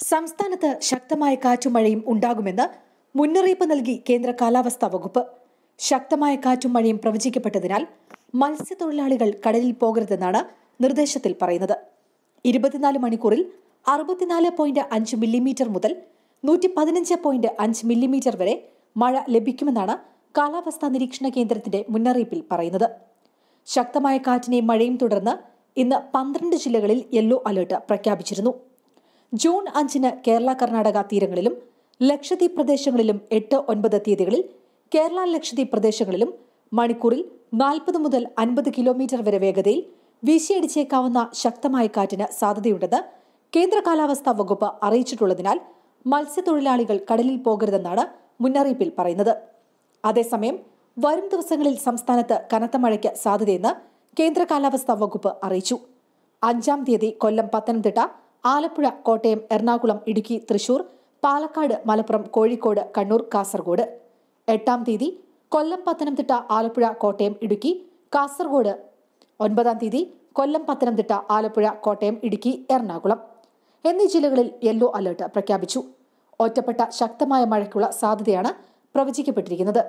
സംസ്ഥാനത്ത് ശക്തമായ കാറ്റും മഴയും ഉണ്ടാകുമെന്ന് മുന്നറിയിപ്പ് നൽകി കേന്ദ്ര കാലാവസ്ഥാ വകുപ്പ് ശക്തമായ കാറ്റും മഴയും പ്രവചിക്കപ്പെട്ടതിനാൽ മത്സ്യത്തൊഴിലാളികൾ കടലിൽ പോകരുതെന്നാണ് നിർദ്ദേശത്തിൽ പറയുന്നത് ഇരുപത്തിനാല് മണിക്കൂറിൽ അറുപത്തിനാല് പോയിന്റ് അഞ്ച് മില്ലിമീറ്റർ മുതൽ നൂറ്റി പതിനഞ്ച് പോയിന്റ് അഞ്ച് മില്ലിമീറ്റർ വരെ മഴ ലഭിക്കുമെന്നാണ് കാലാവസ്ഥാ നിരീക്ഷണ കേന്ദ്രത്തിന്റെ മുന്നറിയിപ്പിൽ പറയുന്നത് ശക്തമായ കാറ്റിനെയും മഴയും തുടർന്ന് ഇന്ന് പന്ത്രണ്ട് ജില്ലകളിൽ യെല്ലോ അലർട്ട് പ്രഖ്യാപിച്ചിരുന്നു ജൂൺ അഞ്ചിന് കേരള കർണാടക തീരങ്ങളിലും ലക്ഷദ്വീപ് പ്രദേശങ്ങളിലും എട്ട് ഒൻപത് തീയതികളിൽ കേരള ലക്ഷദ്വീപ് പ്രദേശങ്ങളിലും മണിക്കൂറിൽ നാൽപ്പത് മുതൽ അൻപത് കിലോമീറ്റർ വരെ വേഗതയിൽ വീശിയടിച്ചേക്കാവുന്ന ശക്തമായ കാറ്റിന് സാധ്യതയുണ്ടെന്ന് കേന്ദ്ര കാലാവസ്ഥാ വകുപ്പ് അറിയിച്ചിട്ടുള്ളതിനാൽ മത്സ്യത്തൊഴിലാളികൾ കടലിൽ പോകരുതെന്നാണ് മുന്നറിയിപ്പിൽ പറയുന്നത് അതേസമയം വരും ദിവസങ്ങളിൽ സംസ്ഥാനത്ത് കനത്ത മഴയ്ക്ക് സാധ്യതയെന്ന് കേന്ദ്ര കാലാവസ്ഥാ വകുപ്പ് അറിയിച്ചു അഞ്ചാം തീയതി കൊല്ലം പത്തനംതിട്ട ആലപ്പുഴ കോട്ടയം എറണാകുളം ഇടുക്കി തൃശൂർ പാലക്കാട് മലപ്പുറം കോഴിക്കോട് കണ്ണൂർ കാസർഗോഡ് എട്ടാം തീയതി കൊല്ലം പത്തനംതിട്ട ആലപ്പുഴ കോട്ടയം ഇടുക്കി കാസർഗോഡ് ഒൻപതാം തീയതി കൊല്ലം പത്തനംതിട്ട ആലപ്പുഴ കോട്ടയം ഇടുക്കി എറണാകുളം എന്നീ ജില്ലകളിൽ യെല്ലോ അലർട്ട് പ്രഖ്യാപിച്ചു ഒറ്റപ്പെട്ട ശക്തമായ മഴയ്ക്കുള്ള സാധ്യതയാണ് പ്രവചിക്കപ്പെട്ടിരിക്കുന്നത്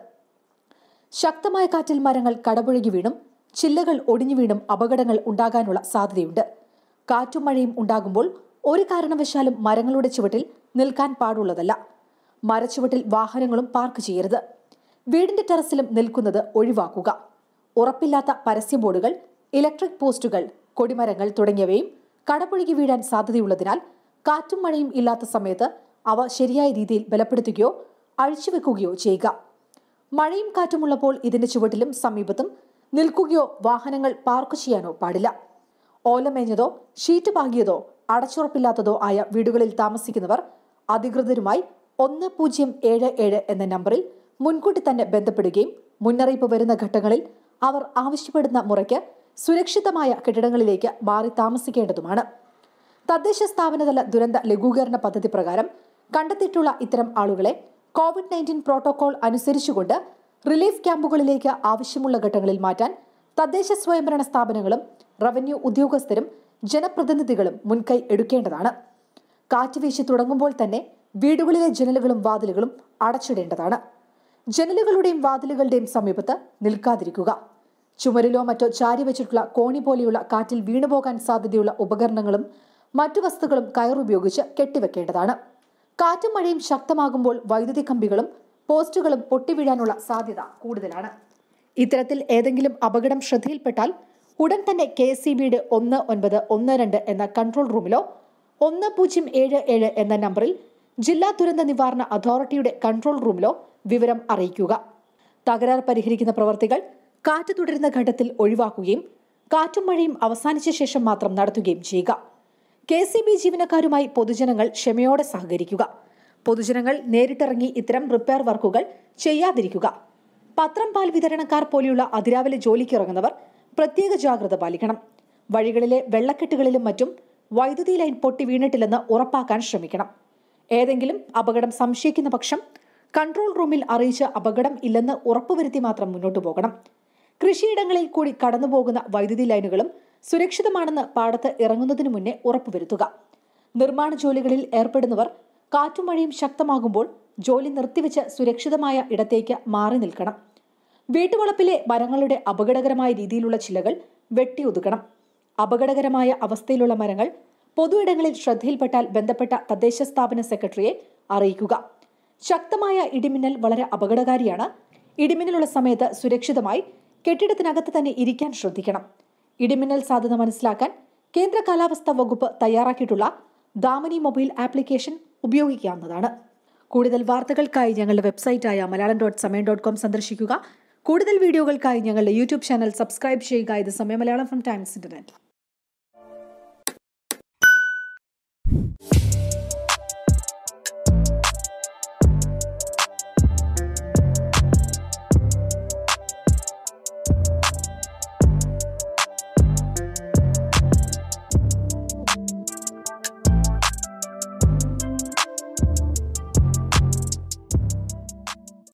ശക്തമായ കാറ്റിൽ മരങ്ങൾ കടപുഴകി വീണും ചില്ലകൾ ഒടിഞ്ഞു വീണും അപകടങ്ങൾ ഉണ്ടാകാനുള്ള സാധ്യതയുണ്ട് കാറ്റും മഴയും ഉണ്ടാകുമ്പോൾ ഒരു കാരണവശാലും മരങ്ങളുടെ ചുവട്ടിൽ നിൽക്കാൻ പാടുള്ളതല്ല മരച്ചുവട്ടിൽ വാഹനങ്ങളും പാർക്ക് ചെയ്യരുത് വീടിന്റെ ടെറസിലും നിൽക്കുന്നത് ഒഴിവാക്കുക ഉറപ്പില്ലാത്ത പരസ്യ ബോർഡുകൾ ഇലക്ട്രിക് പോസ്റ്റുകൾ കൊടിമരങ്ങൾ തുടങ്ങിയവയും കടപുഴകി വീഴാൻ സാധ്യതയുള്ളതിനാൽ കാറ്റും മഴയും ഇല്ലാത്ത സമയത്ത് അവ ശരിയായ രീതിയിൽ ബലപ്പെടുത്തുകയോ അഴിച്ചുവെക്കുകയോ ചെയ്യുക മഴയും കാറ്റുമുള്ളപ്പോൾ ഇതിന്റെ ചുവട്ടിലും സമീപത്തും നിൽക്കുകയോ വാഹനങ്ങൾ പാർക്ക് ചെയ്യാനോ പാടില്ല ഓലമേഞ്ഞതോ ഷീറ്റ് പാകിയതോ അടച്ചുറപ്പില്ലാത്തതോ ആയ വീടുകളിൽ താമസിക്കുന്നവർ അധികൃതരുമായി ഒന്ന് പൂജ്യം ഏഴ് ഏഴ് എന്ന നമ്പറിൽ മുൻകൂട്ടി തന്നെ ബന്ധപ്പെടുകയും മുന്നറിയിപ്പ് വരുന്ന ഘട്ടങ്ങളിൽ അവർ ആവശ്യപ്പെടുന്ന മുറയ്ക്ക് സുരക്ഷിതമായ കെട്ടിടങ്ങളിലേക്ക് മാറി താമസിക്കേണ്ടതുമാണ് തദ്ദേശ സ്ഥാപനതല ദുരന്ത ലഘൂകരണ പദ്ധതി പ്രകാരം കണ്ടെത്തിയിട്ടുള്ള ഇത്തരം ആളുകളെ കോവിഡ് നയൻറ്റീൻ പ്രോട്ടോകോൾ അനുസരിച്ചുകൊണ്ട് റിലീഫ് ക്യാമ്പുകളിലേക്ക് ആവശ്യമുള്ള ഘട്ടങ്ങളിൽ മാറ്റാൻ തദ്ദേശ സ്വയംഭരണ സ്ഥാപനങ്ങളും റവന്യൂ ഉദ്യോഗസ്ഥരും ജനപ്രതിനിധികളും മുൻകൈ എടുക്കേണ്ടതാണ് കാറ്റ് വീശി തുടങ്ങുമ്പോൾ തന്നെ വീടുകളിലെ ജനലുകളും വാതിലുകളും അടച്ചിടേണ്ടതാണ് ജനലുകളുടെയും വാതിലുകളുടെയും സമീപത്ത് നിൽക്കാതിരിക്കുക ചുമരിലോ മറ്റോ ചാരി വെച്ചിട്ടുള്ള കോണി പോലെയുള്ള കാറ്റിൽ വീണുപോകാൻ സാധ്യതയുള്ള ഉപകരണങ്ങളും മറ്റു വസ്തുക്കളും കയറുപയോഗിച്ച് കെട്ടിവെക്കേണ്ടതാണ് കാറ്റും മഴയും ശക്തമാകുമ്പോൾ വൈദ്യുതി കമ്പികളും പോസ്റ്റുകളും പൊട്ടിവീഴാനുള്ള സാധ്യത കൂടുതലാണ് ഇത്തരത്തിൽ ഏതെങ്കിലും അപകടം ശ്രദ്ധയിൽപ്പെട്ടാൽ ഉടൻ തന്നെ കെ എസ് സി ബിയുടെ ഒന്ന് ഒൻപത് ഒന്ന് രണ്ട് എന്ന കൺട്രോൾ റൂമിലോ ഒന്ന് പൂജ്യം ഏഴ് ഏഴ് എന്ന നമ്പറിൽ ജില്ലാ ദുരന്ത നിവാരണ അതോറിറ്റിയുടെ കൺട്രോൾ റൂമിലോ വിവരം അറിയിക്കുക തകരാർ പരിഹരിക്കുന്ന പ്രവർത്തികൾ കാറ്റ് തുടരുന്ന ഘട്ടത്തിൽ ഒഴിവാക്കുകയും കാറ്റും മഴയും അവസാനിച്ച ശേഷം മാത്രം നടത്തുകയും ചെയ്യുക കെ സി ബി ജീവനക്കാരുമായി പൊതുജനങ്ങൾ ക്ഷമയോടെ സഹകരിക്കുക പൊതുജനങ്ങൾ നേരിട്ടിറങ്ങി ഇത്തരം റിപ്പയർ വർക്കുകൾ ചെയ്യാതിരിക്കുക പത്രം പാൽ വിതരണക്കാർ പോലെയുള്ള അതിരാവിലെ ജോലിക്കിറങ്ങുന്നവർ പ്രത്യേക ജാഗ്രത പാലിക്കണം വഴികളിലെ വെള്ളക്കെട്ടുകളിലും മറ്റും വൈദ്യുതി ലൈൻ പൊട്ടി വീണിട്ടില്ലെന്ന് ഉറപ്പാക്കാൻ ശ്രമിക്കണം ഏതെങ്കിലും അപകടം സംശയിക്കുന്ന പക്ഷം കൺട്രോൾ റൂമിൽ അറിയിച്ച് അപകടം ഇല്ലെന്ന് ഉറപ്പുവരുത്തി മാത്രം മുന്നോട്ടു പോകണം കൃഷിയിടങ്ങളിൽ കൂടി കടന്നുപോകുന്ന വൈദ്യുതി ലൈനുകളും സുരക്ഷിതമാണെന്ന് പാടത്ത് ഇറങ്ങുന്നതിനു മുന്നേ ഉറപ്പുവരുത്തുക നിർമ്മാണ ജോലികളിൽ ഏർപ്പെടുന്നവർ കാറ്റും മഴയും ശക്തമാകുമ്പോൾ ജോലി നിർത്തിവെച്ച് സുരക്ഷിതമായ ഇടത്തേക്ക് മാറി നിൽക്കണം വീട്ടുവളപ്പിലെ മരങ്ങളുടെ അപകടകരമായ രീതിയിലുള്ള ചിലകൾ വെട്ടിയൊതുക്കണം അപകടകരമായ അവസ്ഥയിലുള്ള മരങ്ങൾ പൊതുയിടങ്ങളിൽ ശ്രദ്ധയിൽപ്പെട്ടാൽ ബന്ധപ്പെട്ട തദ്ദേശ സ്ഥാപന സെക്രട്ടറിയെ അറിയിക്കുക ശക്തമായ ഇടിമിന്നൽ വളരെ അപകടകാരിയാണ് ഇടിമിന്നലുള്ള സമയത്ത് സുരക്ഷിതമായി കെട്ടിടത്തിനകത്ത് തന്നെ ഇരിക്കാൻ ശ്രദ്ധിക്കണം ഇടിമിന്നൽ സാധ്യത മനസ്സിലാക്കാൻ കേന്ദ്ര കാലാവസ്ഥാ വകുപ്പ് തയ്യാറാക്കിയിട്ടുള്ള ദാമിനി മൊബൈൽ ആപ്ലിക്കേഷൻ ഉപയോഗിക്കാവുന്നതാണ് കൂടുതൽ വാർത്തകൾക്കായി ഞങ്ങളുടെ വെബ്സൈറ്റായ Malayalam dot Samayam dot com സന്ദർശിക്കുക കൂടുതൽ വീഡിയോകൾക്കായി ഞങ്ങളുടെ യൂട്യൂബ് ചാനൽ സബ്സ്ക്രൈബ് ചെയ്യുക ഇത് സമയം മലയാളം ഫ്രം ടൈംസ് ഇന്റർനെറ്റ്